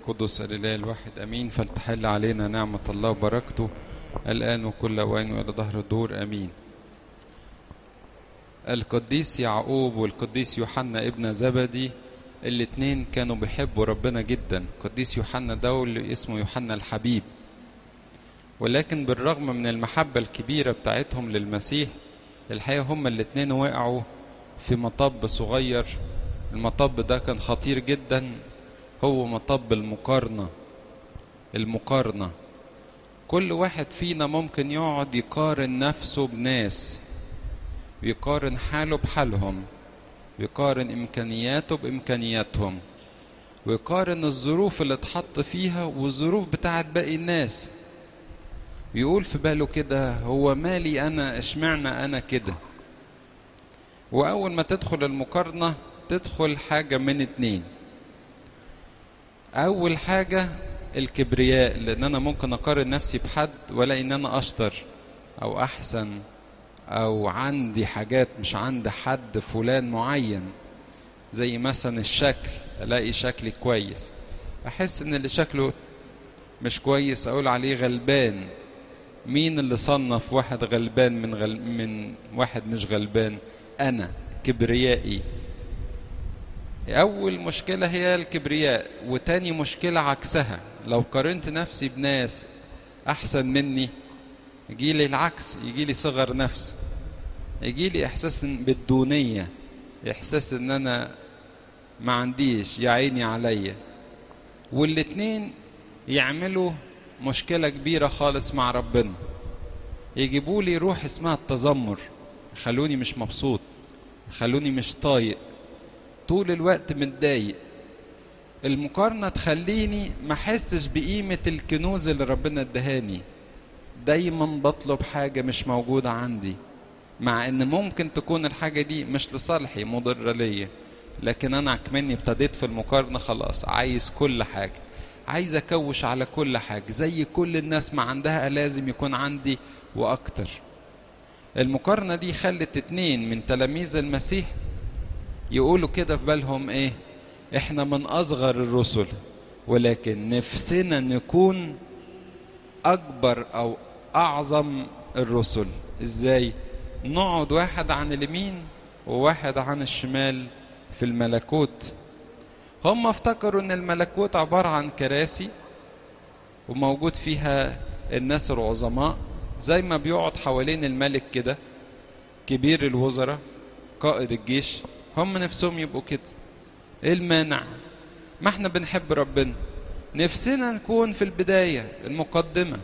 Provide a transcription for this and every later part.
القدس الإله الواحد أمين فلتحل علينا نعمة الله وبركته الآن وكل أوان وإلى ظهر الدور أمين القديس يعقوب والقديس يوحنا ابن زبدي الاتنين كانوا بيحبوا ربنا جدا قديس يوحنا ده اللي اسمه يوحنا الحبيب ولكن بالرغم من المحبة الكبيرة بتاعتهم للمسيح الحقيقة هما الاتنين وقعوا في مطب صغير المطب ده كان خطير جدا هو مطب المقارنة المقارنة كل واحد فينا ممكن يقعد يقارن نفسه بناس ويقارن حاله بحالهم ويقارن إمكانياته بإمكانياتهم ويقارن الظروف اللي اتحط فيها والظروف بتاعت باقي الناس ويقول في باله كده هو مالي أنا اشمعنى أنا كده وأول ما تدخل المقارنة تدخل حاجة من اتنين أول حاجة الكبرياء لأن أنا ممكن أقارن نفسي بحد ولا إن أنا أشطر أو أحسن أو عندي حاجات مش عند حد فلان معين زي مثلا الشكل ألاقي شكلي كويس أحس إن اللي شكله مش كويس أقول عليه غلبان مين اللي صنف واحد غلبان من غل... من واحد مش غلبان أنا كبريائي أول مشكلة هي الكبرياء وتاني مشكلة عكسها لو قارنت نفسي بناس أحسن مني يجي لي العكس يجي لي صغر نفس يجي لي إحساس بالدونية إحساس إن أنا ما عنديش يا عيني عليا والاتنين يعملوا مشكلة كبيرة خالص مع ربنا يجيبوا لي روح اسمها التذمر خلوني مش مبسوط خلوني مش طايق طول الوقت متضايق المقارنة تخليني ما احسش بقيمة الكنوز اللي ربنا ادهاني دايما بطلب حاجة مش موجودة عندي مع ان ممكن تكون الحاجة دي مش لصالحي مضرة ليا لكن انا كمني ابتديت في المقارنة خلاص عايز كل حاجة عايز اكوش على كل حاجة زي كل الناس ما عندها لازم يكون عندي واكتر المقارنة دي خلت اتنين من تلاميذ المسيح يقولوا كده في بالهم ايه احنا من اصغر الرسل ولكن نفسنا نكون اكبر او اعظم الرسل ازاي نقعد واحد عن اليمين وواحد عن الشمال في الملكوت هم افتكروا ان الملكوت عبارة عن كراسي وموجود فيها الناس العظماء زي ما بيقعد حوالين الملك كده كبير الوزراء قائد الجيش هم نفسهم يبقوا كده ايه المانع ما احنا بنحب ربنا نفسنا نكون في البداية المقدمة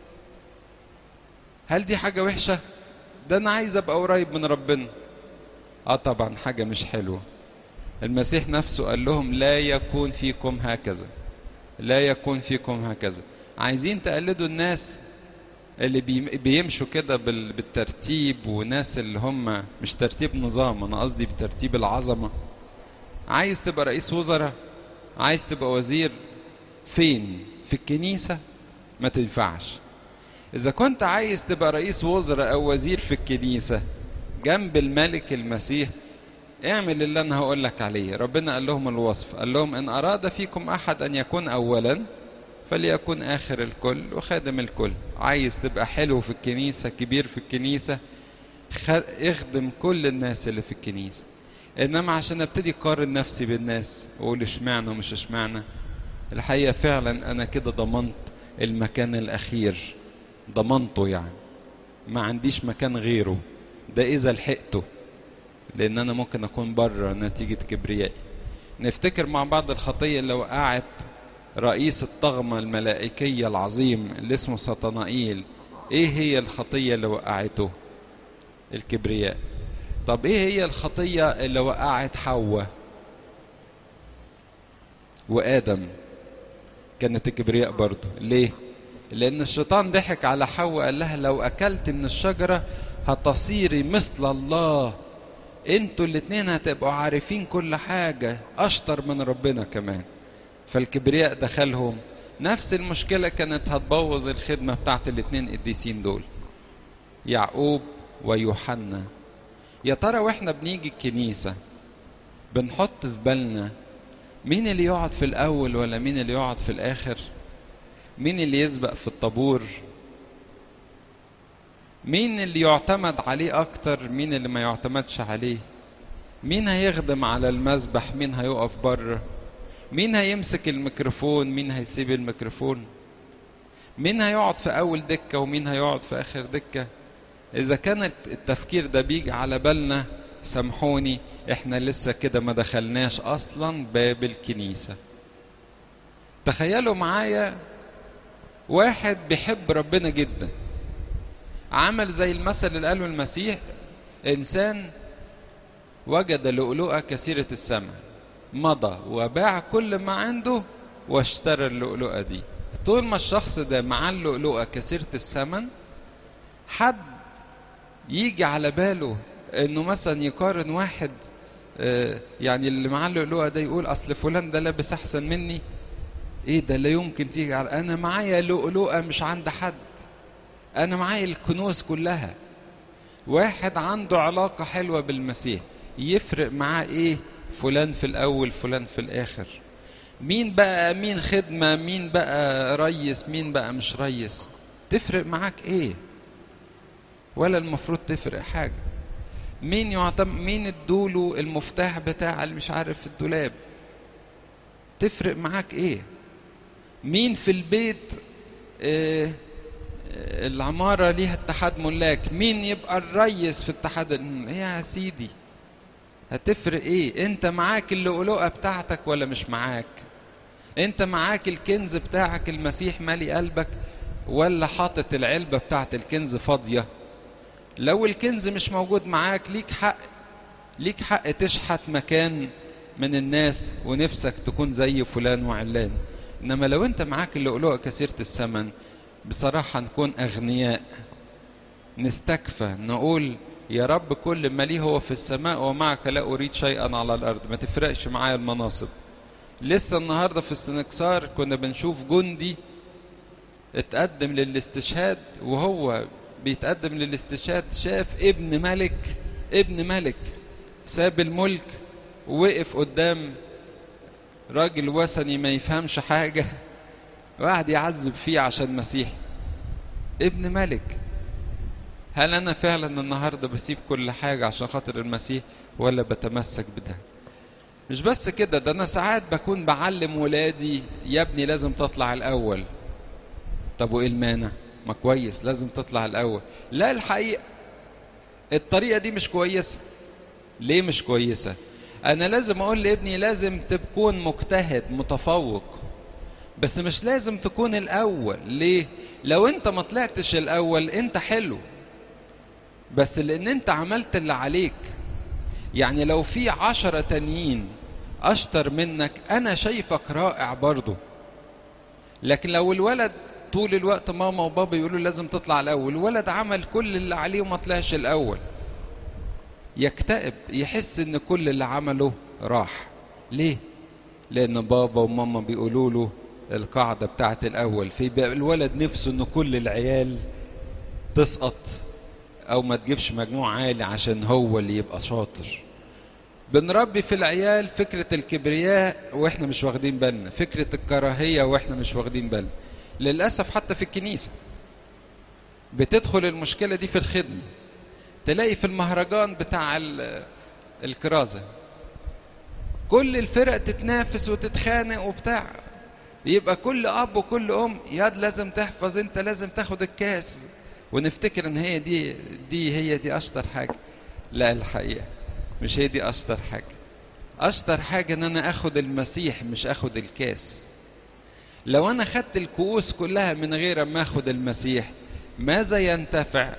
هل دي حاجة وحشة ده انا عايز ابقى قريب من ربنا اه طبعا حاجة مش حلوة المسيح نفسه قال لهم لا يكون فيكم هكذا لا يكون فيكم هكذا عايزين تقلدوا الناس اللي بيمشوا كده بالترتيب وناس اللي هم مش ترتيب نظام انا قصدي بترتيب العظمه عايز تبقى رئيس وزراء عايز تبقى وزير فين في الكنيسه ما تنفعش اذا كنت عايز تبقى رئيس وزراء او وزير في الكنيسه جنب الملك المسيح اعمل اللي انا هقول لك عليه ربنا قال لهم الوصف قال لهم ان اراد فيكم احد ان يكون اولا فليكن آخر الكل وخادم الكل عايز تبقى حلو في الكنيسة كبير في الكنيسة اخدم كل الناس اللي في الكنيسة انما عشان ابتدي اقارن نفسي بالناس واقول اشمعنى ومش اشمعنى الحقيقة فعلا انا كده ضمنت المكان الاخير ضمنته يعني ما عنديش مكان غيره ده اذا لحقته لان انا ممكن اكون بره نتيجة كبريائي نفتكر مع بعض الخطية اللي وقعت رئيس الطغمة الملائكية العظيم اللي اسمه سطنائيل ايه هي الخطية اللي وقعته الكبرياء طب ايه هي الخطية اللي وقعت حواء وآدم كانت الكبرياء برضه ليه لأن الشيطان ضحك على حواء قال لها لو أكلت من الشجرة هتصيري مثل الله انتوا الاتنين هتبقوا عارفين كل حاجة أشطر من ربنا كمان فالكبرياء دخلهم نفس المشكلة كانت هتبوظ الخدمة بتاعت الاتنين قديسين دول يعقوب ويوحنا يا ترى واحنا بنيجي الكنيسة بنحط في بالنا مين اللي يقعد في الاول ولا مين اللي يقعد في الاخر مين اللي يسبق في الطابور مين اللي يعتمد عليه اكتر مين اللي ما يعتمدش عليه مين هيخدم على المسبح مين هيقف بره مين هيمسك الميكروفون مين هيسيب الميكروفون مين هيقعد في اول دكة ومين هيقعد في اخر دكة اذا كانت التفكير ده بيجي على بالنا سامحوني احنا لسه كده ما دخلناش اصلا باب الكنيسة تخيلوا معايا واحد بيحب ربنا جدا عمل زي المثل اللي قاله المسيح انسان وجد لؤلؤة كثيرة الثمن مضى وباع كل ما عنده واشترى اللؤلؤة دي طول ما الشخص ده معاه اللؤلؤة كثيرة الثمن حد يجي على باله انه مثلا يقارن واحد آه يعني اللي معاه اللؤلؤة ده يقول اصل فلان ده لابس احسن مني ايه ده لا يمكن تيجي على انا معايا لؤلؤة مش عند حد انا معايا الكنوز كلها واحد عنده علاقة حلوة بالمسيح يفرق معاه ايه فلان في الاول فلان في الاخر مين بقى مين خدمة مين بقى ريس مين بقى مش ريس تفرق معاك ايه ولا المفروض تفرق حاجة مين يعتم مين ادوله المفتاح بتاع اللي مش عارف الدولاب تفرق معاك ايه مين في البيت اه العمارة ليها اتحاد ملاك مين يبقى الريس في اتحاد ايه يا سيدي هتفرق ايه انت معاك اللؤلؤة بتاعتك ولا مش معاك انت معاك الكنز بتاعك المسيح مالي قلبك ولا حاطط العلبة بتاعت الكنز فاضية لو الكنز مش موجود معاك ليك حق ليك حق تشحت مكان من الناس ونفسك تكون زي فلان وعلان انما لو انت معاك اللؤلؤة كثيرة الثمن بصراحة نكون اغنياء نستكفى نقول يا رب كل ما لي هو في السماء ومعك لا اريد شيئا على الارض ما تفرقش معايا المناصب لسه النهارده في السنكسار كنا بنشوف جندي اتقدم للاستشهاد وهو بيتقدم للاستشهاد شاف ابن ملك ابن ملك ساب الملك ووقف قدام راجل وثني ما يفهمش حاجة وقعد يعذب فيه عشان مسيح ابن ملك هل انا فعلا النهارده بسيب كل حاجة عشان خاطر المسيح ولا بتمسك بده مش بس كده ده انا ساعات بكون بعلم ولادي يا ابني لازم تطلع الاول طب وايه المانع ما كويس لازم تطلع الاول لا الحقيقة الطريقة دي مش كويسة ليه مش كويسة انا لازم اقول لابني لازم تكون مجتهد متفوق بس مش لازم تكون الاول ليه لو انت ما طلعتش الاول انت حلو بس لان انت عملت اللي عليك يعني لو في عشرة تانيين اشطر منك انا شايفك رائع برضه لكن لو الولد طول الوقت ماما وبابا يقولوا لازم تطلع الاول الولد عمل كل اللي عليه وما طلعش الاول يكتئب يحس ان كل اللي عمله راح ليه لان بابا وماما بيقولوا له القاعده بتاعت الاول في الولد نفسه ان كل العيال تسقط او ما تجيبش مجموع عالي عشان هو اللي يبقى شاطر بنربي في العيال فكرة الكبرياء واحنا مش واخدين بالنا فكرة الكراهية واحنا مش واخدين بالنا للأسف حتى في الكنيسة بتدخل المشكلة دي في الخدمة تلاقي في المهرجان بتاع الكرازة كل الفرق تتنافس وتتخانق وبتاع يبقى كل اب وكل ام ياد لازم تحفظ انت لازم تاخد الكاس ونفتكر ان هي دي دي هي دي اشطر حاجه لا الحقيقه مش هي دي اشطر حاجه اشطر حاجه ان انا اخد المسيح مش اخد الكاس لو انا خدت الكؤوس كلها من غير ما اخد المسيح ماذا ينتفع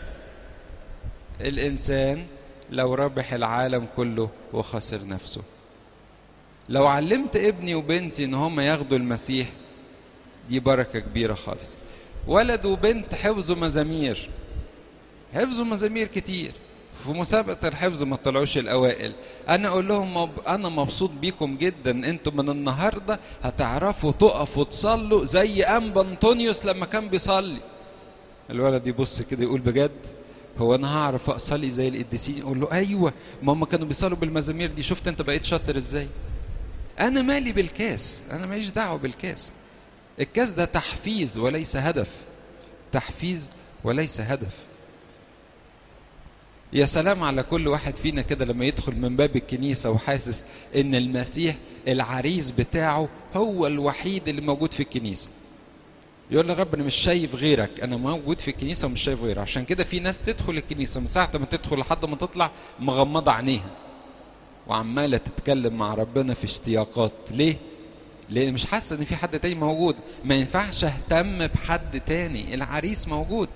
الانسان لو ربح العالم كله وخسر نفسه لو علمت ابني وبنتي ان هم ياخدوا المسيح دي بركه كبيره خالص ولد وبنت حفظوا مزامير حفظوا مزامير كتير في مسابقة الحفظ ما طلعوش الأوائل أنا أقول لهم مب... أنا مبسوط بيكم جدا أنتم من النهاردة هتعرفوا تقفوا تصلوا زي أنبا أنطونيوس لما كان بيصلي الولد يبص كده يقول بجد هو أنا هعرف أصلي زي القديسين يقول له أيوة ما هم كانوا بيصلوا بالمزامير دي شفت أنت بقيت شاطر إزاي انا مالي بالكاس انا ماليش دعوه بالكاس الكاس ده تحفيز وليس هدف تحفيز وليس هدف يا سلام على كل واحد فينا كده لما يدخل من باب الكنيسة وحاسس ان المسيح العريس بتاعه هو الوحيد اللي موجود في الكنيسة يقول له رب انا مش شايف غيرك انا موجود في الكنيسة ومش شايف غيرك عشان كده في ناس تدخل الكنيسة من ساعة ما تدخل لحد ما تطلع مغمضة عينيها وعمالة تتكلم مع ربنا في اشتياقات ليه لان مش حاسه ان في حد تاني موجود ما ينفعش اهتم بحد تاني العريس موجود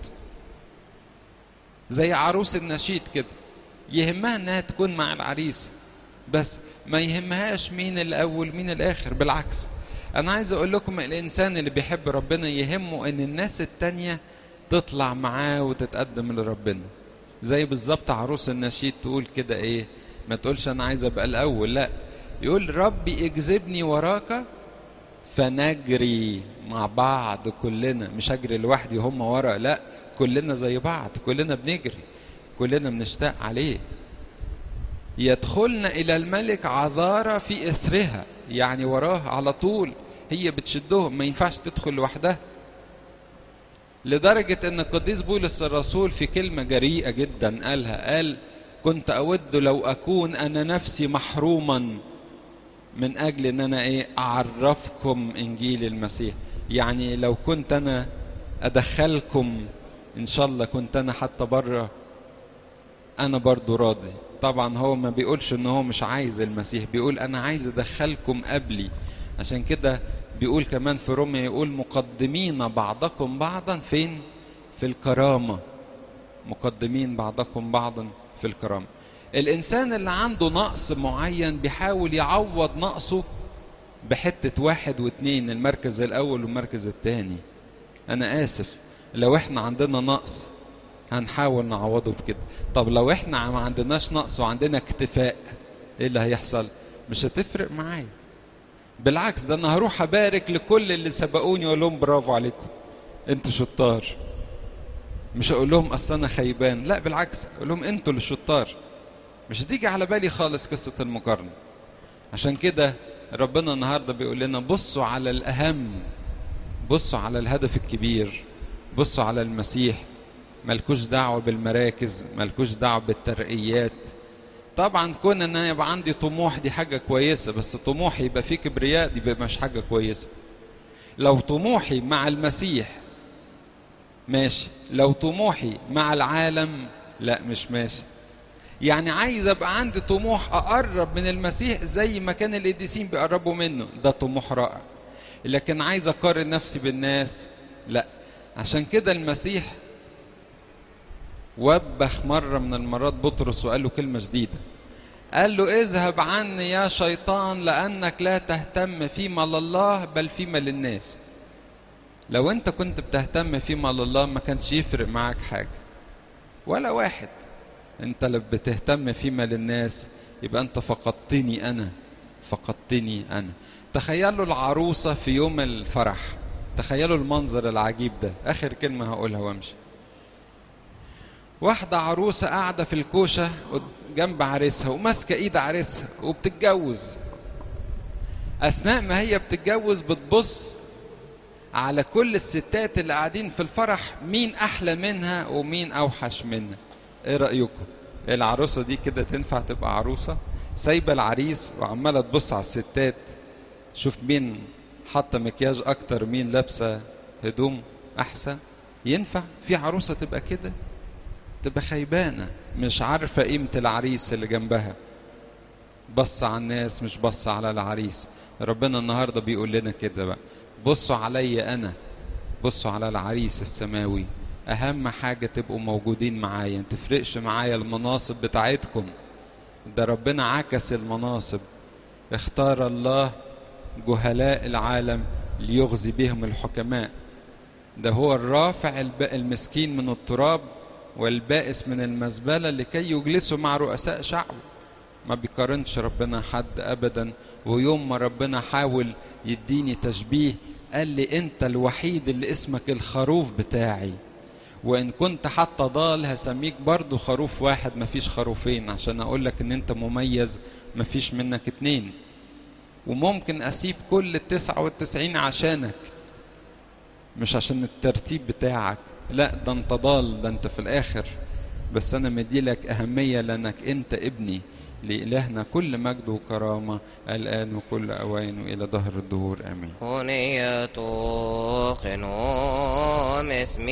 زي عروس النشيد كده يهمها انها تكون مع العريس بس ما يهمهاش مين الاول مين الاخر بالعكس انا عايز اقول لكم الانسان اللي بيحب ربنا يهمه ان الناس التانية تطلع معاه وتتقدم لربنا زي بالظبط عروس النشيد تقول كده ايه ما تقولش انا عايز ابقى الاول لا يقول ربي اجذبني وراك فنجري مع بعض كلنا مش اجري لوحدي هم ورا لا كلنا زي بعض كلنا بنجري كلنا بنشتاق عليه يدخلن الى الملك عذارى في اثرها يعني وراه على طول هي بتشدهم ما ينفعش تدخل لوحدها لدرجة ان القديس بولس الرسول في كلمة جريئة جدا قالها قال كنت اود لو اكون انا نفسي محروما من اجل ان انا ايه اعرفكم انجيل المسيح يعني لو كنت انا ادخلكم ان شاء الله كنت انا حتى بره انا برضو راضي طبعا هو ما بيقولش ان هو مش عايز المسيح بيقول انا عايز ادخلكم قبلي عشان كده بيقول كمان في روميا يقول مقدمين بعضكم بعضا فين في الكرامة مقدمين بعضكم بعضا في الكرامة الانسان اللي عنده نقص معين بيحاول يعوض نقصه بحتة واحد واتنين المركز الاول والمركز التاني انا اسف لو احنا عندنا نقص هنحاول نعوضه بكده طب لو احنا ما عندناش نقص وعندنا اكتفاء ايه اللي هيحصل مش هتفرق معايا بالعكس ده انا هروح ابارك لكل اللي سبقوني واقول لهم برافو عليكم انتوا شطار مش هقول لهم اصل انا خيبان لا بالعكس اقول لهم انتوا اللي شطار مش هتيجي على بالي خالص قصة المقارنة عشان كده ربنا النهاردة بيقول لنا بصوا على الأهم بصوا على الهدف الكبير بصوا على المسيح ملكوش دعوة بالمراكز ملكوش دعوة بالترقيات طبعا كون ان انا يبقى عندي طموح دي حاجة كويسة بس طموحي يبقى فيه كبرياء دي يبقى مش حاجة كويسة لو طموحي مع المسيح ماشي لو طموحي مع العالم لا مش ماشي يعني عايز ابقى عندي طموح اقرب من المسيح زي ما كان القديسين بيقربوا منه ده طموح رائع لكن عايز اقارن نفسي بالناس لا عشان كده المسيح وبخ مرة من المرات بطرس وقال له كلمة جديدة قال له اذهب عني يا شيطان لأنك لا تهتم فيما لله بل فيما للناس لو انت كنت بتهتم فيما لله ما كانش يفرق معاك حاجة ولا واحد انت لو بتهتم فيما للناس يبقى انت فقدتني انا فقدتني انا تخيلوا العروسة في يوم الفرح تخيلوا المنظر العجيب ده اخر كلمة هقولها وامشي واحدة عروسة قاعدة في الكوشة جنب عريسها وماسكة ايد عريسها وبتتجوز اثناء ما هي بتتجوز بتبص على كل الستات اللي قاعدين في الفرح مين احلى منها ومين اوحش منها ايه رايكم العروسه دي كده تنفع تبقى عروسه سايبه العريس وعماله تبص على الستات شوف مين حاطه مكياج اكتر مين لابسه هدوم احسن ينفع في عروسه تبقى كده تبقى خيبانه مش عارفه قيمه العريس اللي جنبها بص على الناس مش بص على العريس ربنا النهارده بيقول لنا كده بقى بصوا عليا انا بصوا على العريس السماوي اهم حاجة تبقوا موجودين معايا ما تفرقش معايا المناصب بتاعتكم ده ربنا عكس المناصب اختار الله جهلاء العالم ليغزي بهم الحكماء ده هو الرافع المسكين من التراب والبائس من المزبلة لكي يجلسوا مع رؤساء شعبه ما بيقارنش ربنا حد ابدا ويوم ما ربنا حاول يديني تشبيه قال لي انت الوحيد اللي اسمك الخروف بتاعي وان كنت حتى ضال هسميك برضو خروف واحد مفيش خروفين عشان اقول لك ان انت مميز مفيش منك اتنين وممكن اسيب كل التسعة والتسعين عشانك مش عشان الترتيب بتاعك لا ده انت ضال ده انت في الاخر بس انا مديلك اهمية لانك انت ابني لإلهنا كل مجد وكرامة الآن وكل أوان وإلى ظهر الدهور آمين هنية قنوم اسمي